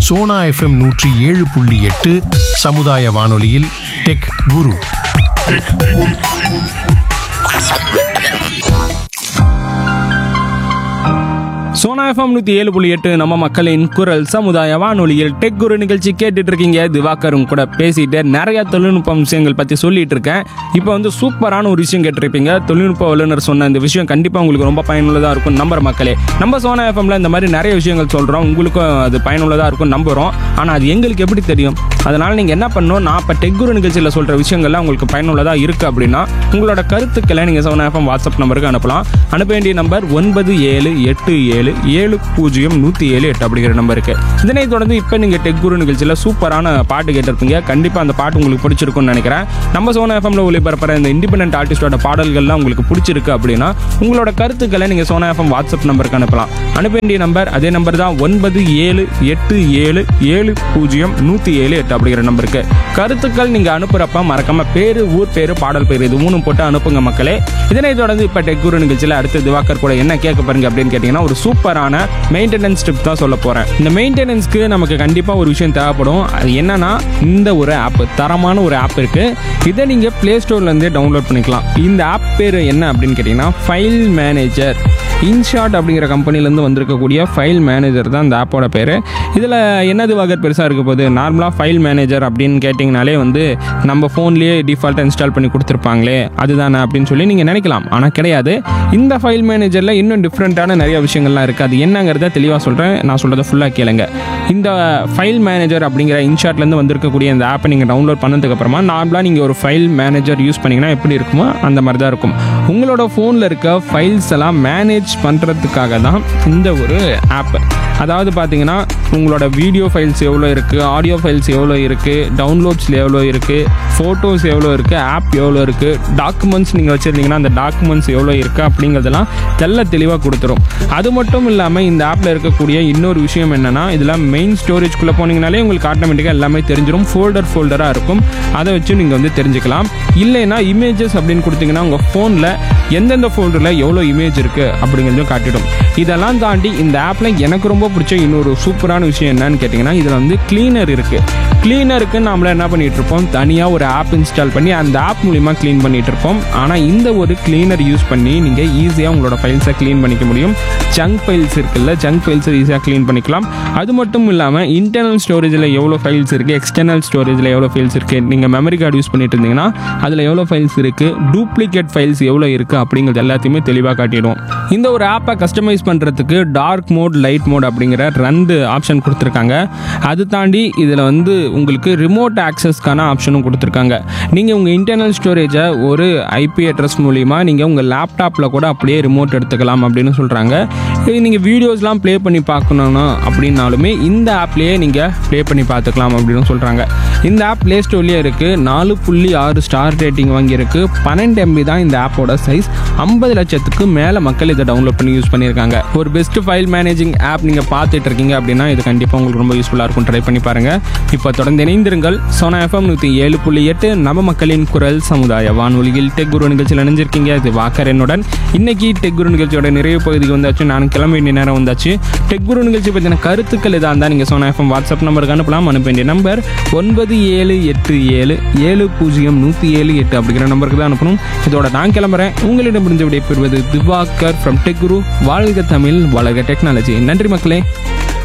Sona FM நூற்றி ஏழு புள்ளி எட்டு சமுதாய வானொலியில் டெக் குரு சோனா எஃப்எம் நூற்றி ஏழு புள்ளி எட்டு நம்ம மக்களின் குரல் சமுதாய வானொலியில் டெக் குரு நிகழ்ச்சி கேட்டுட்டு இருக்கீங்க திவாகரும் கூட பேசிட்டு நிறைய தொழில்நுட்ப விஷயங்கள் பற்றி சொல்லிட்டு இருக்கேன் இப்போ வந்து சூப்பரான ஒரு விஷயம் கேட்டிருப்பீங்க தொழில்நுட்ப வல்லுநர் சொன்ன இந்த விஷயம் கண்டிப்பாக உங்களுக்கு ரொம்ப பயனுள்ளதாக இருக்கும் நம்புற மக்களே நம்ம சோனா எஃப்எம்ல இந்த மாதிரி நிறைய விஷயங்கள் சொல்கிறோம் உங்களுக்கும் அது பயனுள்ளதாக இருக்கும் நம்புகிறோம் ஆனால் அது எங்களுக்கு எப்படி தெரியும் அதனால நீங்கள் என்ன பண்ணணும் நான் இப்போ டெக் குரு நிகழ்ச்சியில் சொல்கிற விஷயங்கள்லாம் உங்களுக்கு பயனுள்ளதாக இருக்குது அப்படின்னா உங்களோட கருத்துக்களை நீங்கள் சோனா எஃப்எம் வாட்ஸ்அப் நம்பருக்கு அனுப்பலாம் அனுப்ப வேண்டிய நம்பர் ஒன்பது ஏழு எட்டு ஏழு ஏழு பூஜ்ஜியம் நூற்றி ஏழு எட்டு அப்படிங்கிற நம்பருக்கு இதனை தொடர்ந்து இப்போ நீங்கள் டெக் குரு நிகழ்ச்சியில் சூப்பரான பாட்டு கேட்டிருப்பீங்க கண்டிப்பாக அந்த பாட்டு உங்களுக்கு பிடிச்சிருக்கும்னு நினைக்கிறேன் நம்ம சோனா எஃப்எம்ல ஒளிபரப்புற இந்த இண்டிபெண்டன்ட் ஆர்டிஸ்டோட பாடல்கள்லாம் உங்களுக்கு பிடிச்சிருக்கு அப்படின்னா உங்களோட கருத்துக்களை நீங்கள் சோனா எஃப்எம் வாட்ஸ்அப் நம்பருக்கு அனுப்பலாம் அனுப்ப வேண்டிய நம்பர் அதே நம்பர் தான் ஒன்பது ஏழு எட்டு ஏழு ஏழு பூஜ்ஜியம் நூற்றி ஏழு எட்டு அப்படிங்கிற நம்பருக்கு கருத்துக்கள் நீங்கள் அனுப்புகிறப்ப மறக்காம பேர் ஊர் பேர் பாடல் பேர் இது மூணும் போட்டு அனுப்புங்க மக்களே இதனை தொடர்ந்து இப்போ டெக் குரு நிகழ்ச்சியில் அடுத்து திவாகர் கூட என்ன கேட்க பாருங்க அப்படின்னு கேட்டிங்கன்னா ஒரு சூப்பரான மெயின்டெனன்ஸ் டிப் தான் சொல்ல போகிறேன் இந்த மெயின்டெனன்ஸ்க்கு நமக்கு கண்டிப்பாக ஒரு விஷயம் தேவைப்படும் அது என்னன்னா இந்த ஒரு ஆப் தரமான ஒரு ஆப் இருக்குது இதை நீங்கள் ப்ளே ஸ்டோர்லேருந்தே டவுன்லோட் பண்ணிக்கலாம் இந்த ஆப் பேர் என்ன அப்படின்னு கேட்டிங்கன்னா ஃபைல் மேனேஜர் இன்ஷாட் அப்படிங்கிற கம்பெனிலேருந்து வந்திருக்கக்கூடிய ஃபைல் மேனேஜர் தான் இந்த ஆப்போட பேர் இதில் என்னது வகர் பெருசாக இருக்க போகுது நார்மலாக ஃபைல் மேனேஜர் அப்படின்னு கேட்டிங்கனாலே வந்து நம்ம ஃபோன்லேயே டிஃபால்ட்டாக இன்ஸ்டால் பண்ணி கொடுத்துருப்பாங்களே அதுதானே அப்படின்னு சொல்லி நீங்கள் நினைக்கலாம் ஆனால் கிடையாது இந்த ஃபைல் மேனேஜரில் இன்னும் டிஃப்ரெண்ட்டான நிறைய விஷயங்கள்லாம் இருக்குது அது என்னங்கிறத தெளிவாக சொல்கிறேன் நான் சொல்கிறத ஃபுல்லாக கேளுங்க இந்த ஃபைல் மேனேஜர் அப்படிங்கிற இன்ஷாட்லேருந்து வந்திருக்கக்கூடிய இந்த ஆப்பை நீங்கள் டவுன்லோட் பண்ணதுக்கப்புறமா நார்மலாக நீங்கள் ஒரு ஃபைல் மேனேஜர் யூஸ் பண்ணிங்கன்னா எப்படி இருக்குமோ அந்த மாதிரி தான் இருக்கும் உங்களோட ஃபோனில் இருக்க ஃபைல்ஸ் எல்லாம் மேனேஜ் பண்ணுறதுக்காக தான் இந்த ஒரு ஆப் அதாவது பார்த்தீங்கன்னா உங்களோட வீடியோ ஃபைல்ஸ் எவ்வளோ இருக்குது ஆடியோ ஃபைல்ஸ் எவ்வளோ இருக்குது டவுன்லோட்ஸில் எவ்வளோ இருக்குது ஃபோட்டோஸ் எவ்வளோ இருக்குது ஆப் எவ்வளோ இருக்குது டாக்குமெண்ட்ஸ் நீங்கள் வச்சுருந்தீங்கன்னா அந்த டாக்குமெண்ட்ஸ் எவ்வளோ இருக்குது அப்படிங்கிறதெல்லாம் தெல்ல தெளிவாக கொடுத்துரும் அது மட்டும் இல்லாமல் இந்த ஆப்பில் இருக்கக்கூடிய இன்னொரு விஷயம் என்னென்னா இதில் மெயின் ஸ்டோரேஜ்குள்ளே போனீங்கனாலே உங்களுக்கு ஆட்டோமேட்டிக்காக எல்லாமே தெரிஞ்சிடும் ஃபோல்டர் ஃபோல்டராக இருக்கும் அதை வச்சு நீங்கள் வந்து தெரிஞ்சுக்கலாம் இல்லைன்னா இமேஜஸ் அப்படின்னு கொடுத்தீங்கன்னா உங்கள் ஃபோனில் எந்தெந்த ஃபோல்டரில் எவ்வளோ இமேஜ் இருக்குது அப்படிங்கிறதையும் காட்டிடும் இதெல்லாம் தாண்டி இந்த ஆப்பில் எனக்கு ரொம்ப பிடிச்ச இன்னொரு சூப்பரான விஷயம் என்னன்னு கேட்டிங்கன்னா இதில் வந்து க்ளீனர் இருக்குது க்ளீனருக்கு நாமள என்ன பண்ணிட்டு இருப்போம் தனியாக ஒரு ஆப் இன்ஸ்டால் பண்ணி அந்த ஆப் மூலிமா க்ளீன் பண்ணிட்டு இருப்போம் ஆனால் இந்த ஒரு க்ளீனர் யூஸ் பண்ணி நீங்கள் ஈஸியாக உங்களோட ஃபைல்ஸை க்ளீன் பண்ணிக்க முடியும் ஜங்க் ஃபைல்ஸ் இருக்குல்ல ஜங்க் ஃபைல்ஸை ஈஸியாக க்ளீன் பண்ணிக்கலாம் அது மட்டும் இல்லாமல் இன்டர்னல் ஸ்டோரேஜில் எவ்வளோ ஃபைல்ஸ் இருக்குது எக்ஸ்டர்னல் ஸ்டோரேஜில் எவ்வளோ ஃபைல்ஸ் இருக்குது நீங்கள் மெமரி கார்டு யூஸ் பண்ணிட்டு இருந்தீங்கன்னா அதில் எவ்வளோ ஃபைல்ஸ் இருக்குது டூப்ளிகேட் ஃபைல்ஸ் எவ்வளோ இருக்குது அப்படிங்கிறது எல்லாத்தையுமே தெளிவாக காட்டிடும் இந்த ஒரு ஆப்பை கஸ்டமைஸ் பண்ணுறதுக்கு டார்க் மோட் லைட் மோட் அப்படிங்கிற ரெண்டு ஆப்ஷன் கொடுத்துருக்காங்க அது தாண்டி இதில் வந்து உங்களுக்கு ரிமோட் ஆக்சஸ்க்கான ஆப்ஷனும் கொடுத்துருக்காங்க நீங்கள் உங்கள் இன்டர்னல் ஸ்டோரேஜை ஒரு ஐபி அட்ரஸ் மூலிமா நீங்கள் உங்கள் லேப்டாப்பில் கூட அப்படியே ரிமோட் எடுத்துக்கலாம் அப்படின்னு சொல்கிறாங்க நீங்கள் வீடியோஸ்லாம் ப்ளே பண்ணி பார்க்கணுன்னா அப்படின்னாலுமே இந்த ஆப்லேயே நீங்கள் ப்ளே பண்ணி பார்த்துக்கலாம் அப்படின்னு சொல்கிறாங்க இந்த ஆப் ப்ளே ஸ்டோர்லேயே இருக்குது நாலு புள்ளி ஆறு ஸ்டார் ரேட்டிங் வாங்கியிருக்கு பன்னெண்டு எம்பி தான் இந்த ஆப்போட சைஸ் ஐம்பது லட்சத்துக்கு மேலே மக்கள் இதை டவுன்லோட் பண்ணி யூஸ் பண்ணியிருக்காங்க ஒரு பெஸ்ட் ஃபைல் மேனேஜிங் ஆப் நீங்கள் பார்த்துட்டு இருக்கீங்க அப்படின்னா இது கண்டிப்பாக உங்களுக்கு ரொம்ப யூஸ்ஃபுல்லாக இருக்கும் ட்ரை பண்ணி பாருங்கள் இப்போ தொடர்ந்து இணைந்திருங்கள் சோனா எஃப்எம் நூற்றி ஏழு புள்ளி எட்டு நம்ம மக்களின் குரல் சமுதாய வானொலியில் டெக் குரு நிகழ்ச்சியில் இணைஞ்சிருக்கீங்க இது வாக்கர் என்னுடன் இன்னைக்கு டெக் குரு நிகழ்ச்சியோட நிறைய பகுதிக்கு வந்தாச்சு நானும் கிளம்ப வேண்டிய நேரம் வந்தாச்சு டெக் குரு நிகழ்ச்சி பற்றின கருத்துக்கள் இதாக இருந்தால் நீங்கள் சோனா எஃப்எம் வாட்ஸ்அப் நம்பருக்கு அனுப்பலாம் அனுப்ப வேண்டிய நம்பர் ஒன்பது ஏழு எட்டு ஏழு ஏழு பூஜ்ஜியம் நூற்றி ஏழு எட்டு அப்படிங்கிற நம்பருக்கு தான் அனுப்பணும் இதோட நான் கிளம்புறேன் உங்களிடம் முடிஞ்ச விடைபெறுவது திவாகர் ஃப்ரம் டெக் குரு வாழ்க தமிழ் வளர்க டெக்னாலஜி நன்றி மக்களே